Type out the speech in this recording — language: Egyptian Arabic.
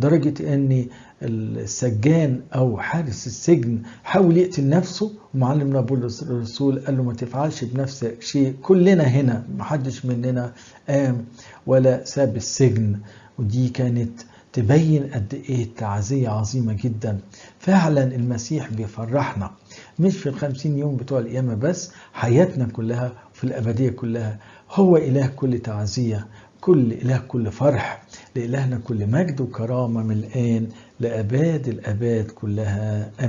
درجة ان السجان او حارس السجن حاول يقتل نفسه ومعلمنا بولس الرسول قال له ما تفعلش بنفسك شيء كلنا هنا محدش مننا قام ولا ساب السجن ودي كانت تبين قد ايه التعزية عظيمة جدا فعلا المسيح بيفرحنا مش في الخمسين يوم بتوع القيامة بس حياتنا كلها في الأبدية كلها هو إله كل تعزية كل إله كل فرح لإلهنا كل مجد وكرامة من الآن لأباد الأباد كلها آمين